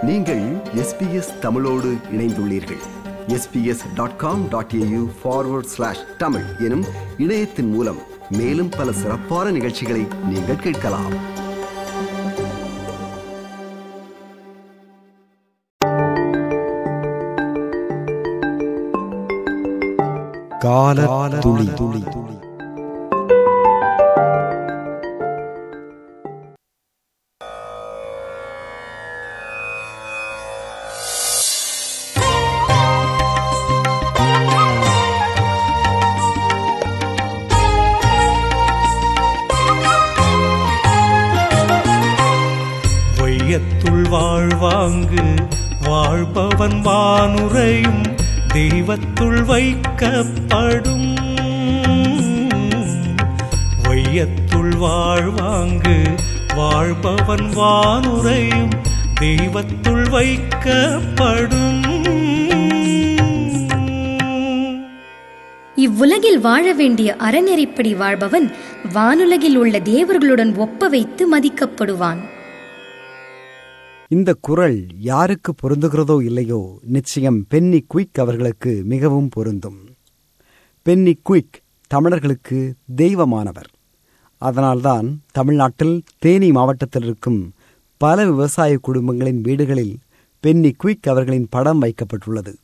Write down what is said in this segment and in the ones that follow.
நீங்கள் எஸ்பிஎஸ் தமிழோடு இணைந்துள்ளீர்கள் SBS dot com dot AU forward slash Tamil எனும் இணையத்தின் மூலம் மேலும் பல சிறப்பான நிகழ்ச்சிகளை நீங்கள் கேட்கலாம் கால துளி துளி வையத்துள் வாழ்வாங்கு வாழ்பவன் வானுரையும் தெய்வத்துள் வைக்கப்படும் வையத்துள் வாழ்வாங்கு வாழ்பவன் வானுரையும் தெய்வத்துள் வைக்கப்படும் இவ்வுலகில் வாழ வேண்டிய அறநெறிப்படி வாழ்பவன் வானுலகில் உள்ள தேவர்களுடன் ஒப்ப வைத்து மதிக்கப்படுவான் இந்த குரல் யாருக்கு பொருந்துகிறதோ இல்லையோ நிச்சயம் பென்னி குயிக் அவர்களுக்கு மிகவும் பொருந்தும் பென்னி குயிக் தமிழர்களுக்கு தெய்வமானவர் அதனால்தான் தமிழ்நாட்டில் தேனி மாவட்டத்தில் இருக்கும் பல விவசாய குடும்பங்களின் வீடுகளில் பென்னி குயிக் அவர்களின் படம் வைக்கப்பட்டுள்ளது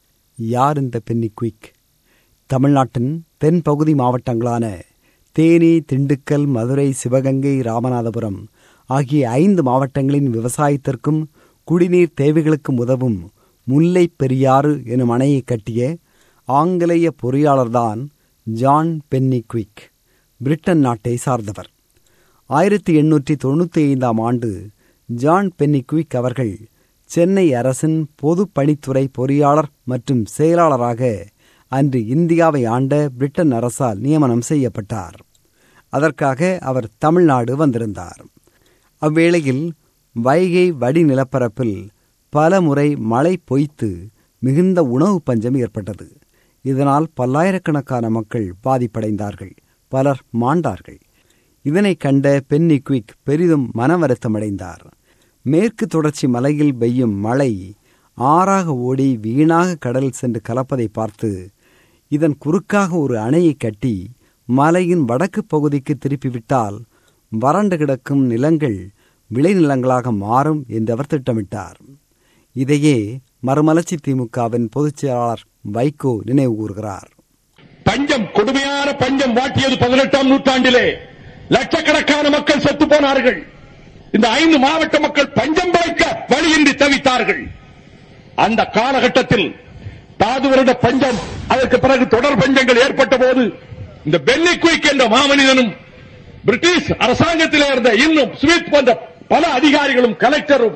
யார் இந்த பென்னி குயிக் தமிழ்நாட்டின் தென்பகுதி மாவட்டங்களான தேனி திண்டுக்கல் மதுரை சிவகங்கை ராமநாதபுரம் ஆகிய ஐந்து மாவட்டங்களின் விவசாயத்திற்கும் குடிநீர் தேவைகளுக்கும் உதவும் முல்லை பெரியாறு எனும் அணையை கட்டிய ஆங்கிலேய பொறியாளர்தான் ஜான் பென்னி குயிக் பிரிட்டன் நாட்டை சார்ந்தவர் ஆயிரத்தி எண்ணூற்றி தொண்ணூற்றி ஐந்தாம் ஆண்டு ஜான் பென்னி குயிக் அவர்கள் சென்னை அரசின் பொது பணித்துறை பொறியாளர் மற்றும் செயலாளராக அன்று இந்தியாவை ஆண்ட பிரிட்டன் அரசால் நியமனம் செய்யப்பட்டார் அதற்காக அவர் தமிழ்நாடு வந்திருந்தார் அவ்வேளையில் வைகை வடிநிலப்பரப்பில் பல முறை மழை பொய்த்து மிகுந்த உணவு பஞ்சம் ஏற்பட்டது இதனால் பல்லாயிரக்கணக்கான மக்கள் பாதிப்படைந்தார்கள் பலர் மாண்டார்கள் இதனை கண்ட பென்னி குவிக் பெரிதும் மனவருத்தமடைந்தார் மேற்கு தொடர்ச்சி மலையில் பெய்யும் மழை ஆறாக ஓடி வீணாக கடலில் சென்று கலப்பதை பார்த்து இதன் குறுக்காக ஒரு அணையை கட்டி மலையின் வடக்கு பகுதிக்கு திருப்பிவிட்டால் வறண்டு கிடக்கும் நிலங்கள் விளைநிலங்களாக மாறும் என்று அவர் திட்டமிட்டார் இதையே மறுமலர்ச்சி திமுகவின் பொதுச் செயலாளர் வைகோ நினைவு கூறுகிறார் பஞ்சம் கொடுமையான பஞ்சம் வாட்டியது பதினெட்டாம் நூற்றாண்டிலே லட்சக்கணக்கான மக்கள் செத்து போனார்கள் இந்த ஐந்து மாவட்ட மக்கள் பஞ்சம் பாய்க்க வழியின்றி தவித்தார்கள் அந்த காலகட்டத்தில் தாது வருட பஞ்சம் அதற்கு பிறகு தொடர் பஞ்சங்கள் ஏற்பட்ட போது இந்த பென்னி குயிக் என்ற மாமனிதனும் பிரிட்டிஷ் அரசாங்கத்திலே இருந்த இன்னும் ஸ்மித் போன்ற பல அதிகாரிகளும் கலெக்டரும்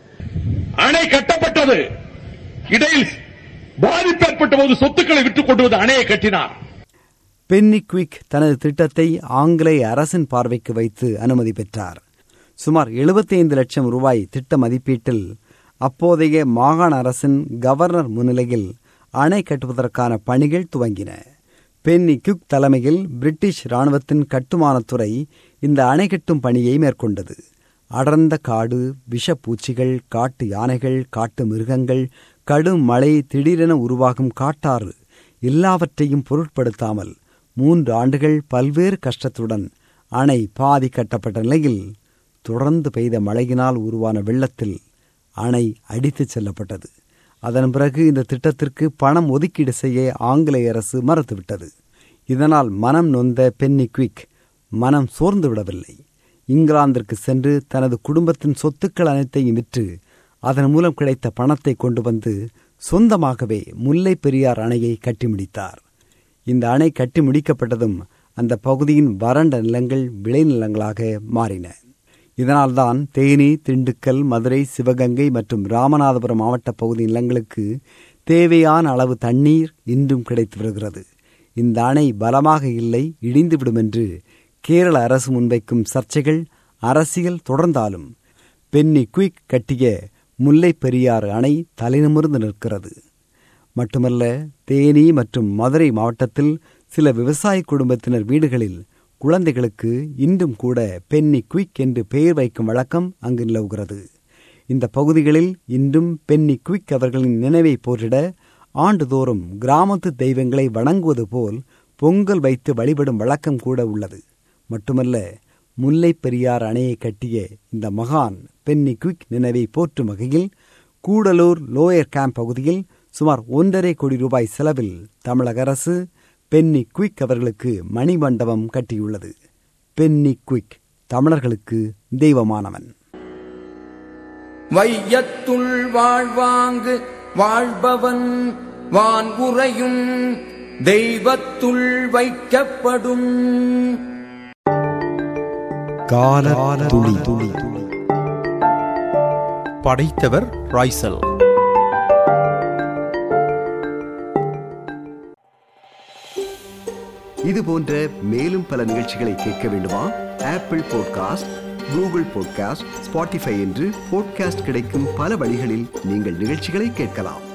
அணை கட்டப்பட்டது இடையில் பாதிப்பு ஏற்பட்ட போது சொத்துக்களை விட்டுக் கொண்டு வந்து அணையை கட்டினார் பென்னி குவிக் தனது திட்டத்தை ஆங்கிலேய அரசின் பார்வைக்கு வைத்து அனுமதி பெற்றார் சுமார் 75 லட்சம் ரூபாய் திட்ட மதிப்பீட்டில் அப்போதைய மாகாண அரசின் கவர்னர் முன்னிலையில் அணை கட்டுவதற்கான பணிகள் துவங்கின பென்னி குக் தலைமையில் பிரிட்டிஷ் இராணுவத்தின் கட்டுமானத்துறை இந்த அணை கட்டும் பணியை மேற்கொண்டது அடர்ந்த காடு விஷப்பூச்சிகள் காட்டு யானைகள் காட்டு மிருகங்கள் கடும் மழை திடீரென உருவாகும் காட்டாறு எல்லாவற்றையும் பொருட்படுத்தாமல் மூன்று ஆண்டுகள் பல்வேறு கஷ்டத்துடன் அணை பாதி கட்டப்பட்ட நிலையில் தொடர்ந்து பெய்த மழையினால் உருவான வெள்ளத்தில் அணை அடித்துச் செல்லப்பட்டது அதன் பிறகு இந்த திட்டத்திற்கு பணம் ஒதுக்கீடு செய்ய ஆங்கிலேய அரசு மறுத்துவிட்டது இதனால் மனம் நொந்த பென்னி குவிக் மனம் சோர்ந்து விடவில்லை இங்கிலாந்திற்கு சென்று தனது குடும்பத்தின் சொத்துக்கள் அனைத்தையும் விற்று அதன் மூலம் கிடைத்த பணத்தை கொண்டு வந்து சொந்தமாகவே முல்லை பெரியார் அணையை கட்டி முடித்தார் இந்த அணை கட்டி முடிக்கப்பட்டதும் அந்த பகுதியின் வறண்ட நிலங்கள் விளைநிலங்களாக மாறின இதனால்தான் தேனி திண்டுக்கல் மதுரை சிவகங்கை மற்றும் ராமநாதபுரம் மாவட்ட பகுதி நிலங்களுக்கு தேவையான அளவு தண்ணீர் இன்றும் கிடைத்து வருகிறது இந்த அணை பலமாக இல்லை இடிந்துவிடும் என்று கேரள அரசு முன்வைக்கும் சர்ச்சைகள் அரசியல் தொடர்ந்தாலும் பென்னி குயிக் கட்டிய முல்லை பெரியாறு அணை தலைநிமிர்ந்து நிற்கிறது மட்டுமல்ல தேனி மற்றும் மதுரை மாவட்டத்தில் சில விவசாய குடும்பத்தினர் வீடுகளில் குழந்தைகளுக்கு இன்றும் கூட பென்னி குயிக் என்று பெயர் வைக்கும் வழக்கம் அங்கு நிலவுகிறது இந்த பகுதிகளில் இன்றும் பென்னி குவிக் அவர்களின் நினைவை போற்றிட ஆண்டுதோறும் கிராமத்து தெய்வங்களை வணங்குவது போல் பொங்கல் வைத்து வழிபடும் வழக்கம் கூட உள்ளது மட்டுமல்ல முல்லைப் பெரியார் அணையை கட்டிய இந்த மகான் பென்னி குவிக் நினைவை போற்றும் வகையில் கூடலூர் லோயர் கேம்ப் பகுதியில் சுமார் ஒன்றரை கோடி ரூபாய் செலவில் தமிழக அரசு பென்னி குவிக் அவர்களுக்கு மணிமண்டபம் கட்டியுள்ளது பென்னி குவிக் தமிழர்களுக்கு தெய்வமானவன் வையத்துள் வாழ்வாங்கு வாழ்பவன் வான்குறையும் தெய்வத்துள் வைக்கப்படும் கால துளி துளி படைத்தவர் ராய்சல் இது போன்ற மேலும் பல நிகழ்ச்சிகளை கேட்க வேண்டுமா Apple podcast Google podcast Spotify என்று பாட்காஸ்ட் கிடைக்கும் பல வழிகளில் நீங்கள் நிகழ்ச்சிகளை கேட்கலாம்